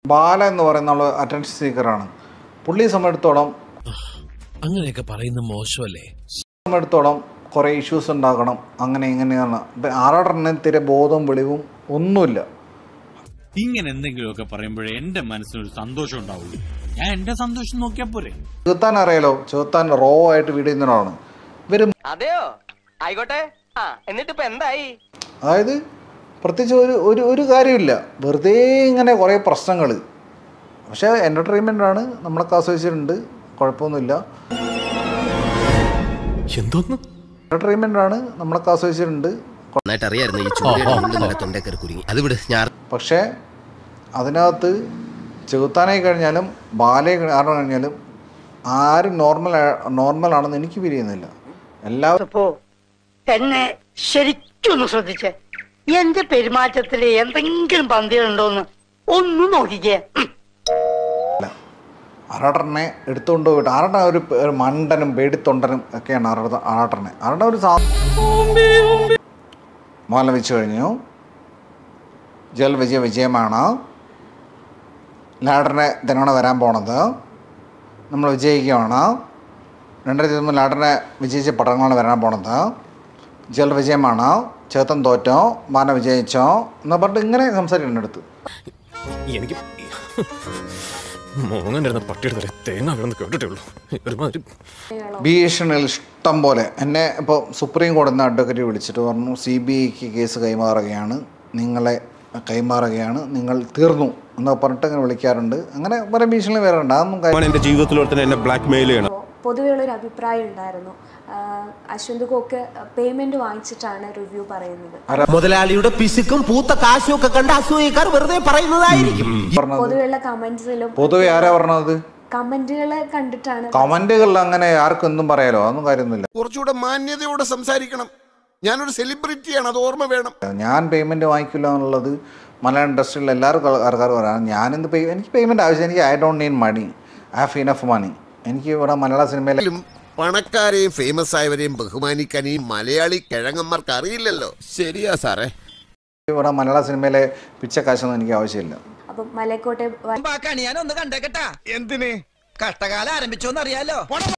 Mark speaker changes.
Speaker 1: ബാല എന്ന് പറയുന്ന ആൾ അറ്റൻഷൻ സീക്കറാണ് പുള്ളി സമയത്തോളം
Speaker 2: അങ്ങനെയൊക്കെ പറയുന്ന മോശമല്ലേ
Speaker 1: സമയത്തോളം കുറേ ഇഷ്യൂസ് ഉണ്ടാക്കണം അങ്ങനെ ഇങ്ങനെയാണ് ഇപ്പം ആറാടറിന് തീരെ ബോധവും വെളിവും ഒന്നുമില്ല
Speaker 3: ഇങ്ങനെ എന്തെങ്കിലുമൊക്കെ പറയുമ്പോഴേ എന്റെ മനസ്സിനൊരു സന്തോഷം ഉണ്ടാവുള്ളൂ ഞാൻ എന്റെ സന്തോഷം നോക്കിയാ പോരെ
Speaker 1: ചെറുത്താൻ അറിയാലോ ചെറുത്താൻ റോ ആയിട്ട് വീഡിയോ ചെയ്യുന്നതാണ് ഇവർ
Speaker 4: അതെയോ ആയിക്കോട്ടെ ആ എന്നിട്ട് ഇപ്പൊ എന്തായി
Speaker 1: അതായത് പ്രത്യേകിച്ച് ഒരു ഒരു ഒരു കാര്യമില്ല വെറുതെ ഇങ്ങനെ കുറേ പ്രശ്നങ്ങൾ പക്ഷേ എൻ്റർടൈൻമെൻ്റ് ആണ് നമ്മളൊക്കെ ആസ്വദിച്ചിട്ടുണ്ട് കുഴപ്പമൊന്നുമില്ല
Speaker 2: എന്തോന്ന്
Speaker 1: എൻ്റർടൈൻമെൻ്റ് ആണ് നമ്മളൊക്കെ ആസ്വദിച്ചിട്ടുണ്ട്
Speaker 5: നന്നായിട്ട് അറിയായിരുന്നു ഈ ചൂടിയുടെ ഉള്ളിൽ നല്ല തൊണ്ടക്കറി കുരുങ്ങി അത് വിട് ഞാൻ
Speaker 1: പക്ഷേ അതിനകത്ത് ചെകുത്താനായി കഴിഞ്ഞാലും ബാലയെ ആരുടെ കഴിഞ്ഞാലും ആരും നോർമൽ നോർമൽ ആണെന്ന് എനിക്ക് ഫീൽ ചെയ്യുന്നില്ല എല്ലാവരും
Speaker 6: അപ്പോ എന്നെ ശരിക്കൊന്ന് ശ്രദ്ധിച്ചേ എന്റെ പെരുമാറ്റത്തില് എന്തെങ്കിലും പന്തികളുണ്ടോന്ന് ഒന്ന് നോക്കിക്കേ ഉം.
Speaker 1: ആറാട്ടറിനെ എടുത്തുകൊണ്ട് പോയിട്ട് ആറാട്ടൻ ഒരു പ- ഒരു മണ്ടനും പേടിത്തൊണ്ടനും ഒക്കെയാണ് ആറാട്ട ആറാട്ടറിനെ ആറാട്ടൻ ഒരു സാ മാല വെച്ച് കഴിഞ്ഞു ജൽ വിജയ വിജയമാണ് ലാഡറിനെ തന്നെയാണ് വരാൻ പോണത് നമ്മൾ വിജയിക്കുകയാണ് രണ്ടായിരത്തി ഇരുപത്തി ലാഡറിനെ വിജയിച്ച പടങ്ങളാണ് വരാൻ പോണത് ജൽ വിജയമാണ് ചേത്തൻ തോറ്റോ മാന വിജയിച്ചോ എന്ന് പറഞ്ഞിട്ട് ഇങ്ങനെ സംസാരിക്കുന്നുണ്ട് അടുത്ത്
Speaker 2: എനിക്ക് മോങ്ങണ്ടിരുന്ന പട്ടിയെടുത്തേ തേങ്ങ വീണെന്ന് കേട്ടിട്ടേ ഉള്ളൂ ഒരുമാതിരി
Speaker 1: ഭീഷണികൾ ഇഷ്ടം പോലെ എന്നെ ഇപ്പോൾ സുപ്രീം കോടതി നിന്ന് അഡ്വക്കേറ്റ് വിളിച്ചിട്ട് പറഞ്ഞു സി ബി ഐക്ക് കേസ് കൈമാറുകയാണ് നിങ്ങളെ കൈമാറുകയാണ് നിങ്ങൾ തീർന്നു എന്ന് പറഞ്ഞിട്ട് അങ്ങനെ വിളിക്കാറുണ്ട് അങ്ങനെ പല ഭീഷണി വരാറുണ്ട് അതൊന്നും കാര്യം
Speaker 7: എന്റെ ജീവിതത്തിൽ ഒരുത്തനെ എന്നെ ബ്ലാക്ക് മെയിൽ ചെയ്യണം
Speaker 8: പൊതുവെയുള്ളൊരു അഭിപ്രായം ഉണ്ടായിരുന്നു അശ്വന്ത് കോക്ക് പേയ്മെന്റ് വാങ്ങിച്ചിട്ടാണ് റിവ്യൂ പറയുന്നത്
Speaker 5: മുതലാളിയുടെ പിശുക്കും പൂത്ത കാശും ഒക്കെ കണ്ട് അസൂയക്കാർ വെറുതെ പറയുന്നതായിരിക്കും
Speaker 1: പറഞ്ഞത്
Speaker 8: പൊതുവെയുള്ള കമന്റ്സിലും
Speaker 1: പൊതുവെ ആരാ പറഞ്ഞത്
Speaker 8: കമന്റുകൾ കണ്ടിട്ടാണ്
Speaker 1: കമന്റുകളിൽ അങ്ങനെ ആർക്കും എന്തും പറയാലോ അതൊന്നും കാര്യമൊന്നുമില്ല
Speaker 9: കുറച്ചുകൂടെ മാന്യതയോടെ സംസാരിക്കണം ഞാനൊരു സെലിബ്രിറ്റിയാണ് അത് ഓർമ്മ വേണം
Speaker 1: ഞാൻ പേയ്മെൻറ്റ് വാങ്ങിക്കില്ല എന്നുള്ളത് മലയാളം ഇൻഡസ്ട്രിയിൽ എല്ലാവർക്കും ആൾക്കാർ പറയാം ഞാനെന്ത് പേ എനിക്ക് പേയ്മെൻറ്റ് ആവശ്യം എനിക്ക് I don't need money I have enough money എനിക്ക് ഇവിടെ മലയാള സിനിമയിൽ
Speaker 9: പണക്കാരെയും ഫേമസ് ആയവരെയും ബഹുമാനിക്കാൻ ഈ മലയാളി കിഴങ്ങന്മാർക്ക് അറിയില്ലല്ലോ
Speaker 7: ശരിയാ സാറേ
Speaker 1: ഇവിടെ മലയാള സിനിമയിലെ പിച്ചക്കാശൊന്നും എനിക്ക് ആവശ്യമില്ല
Speaker 8: അപ്പം മലക്കോട്ടെ
Speaker 4: ഞാൻ ഒന്ന് കണ്ടേക്കട്ടാ എന്തിന് കഷ്ടകാലം ആരംഭിച്ചോന്ന് അറിയാലോ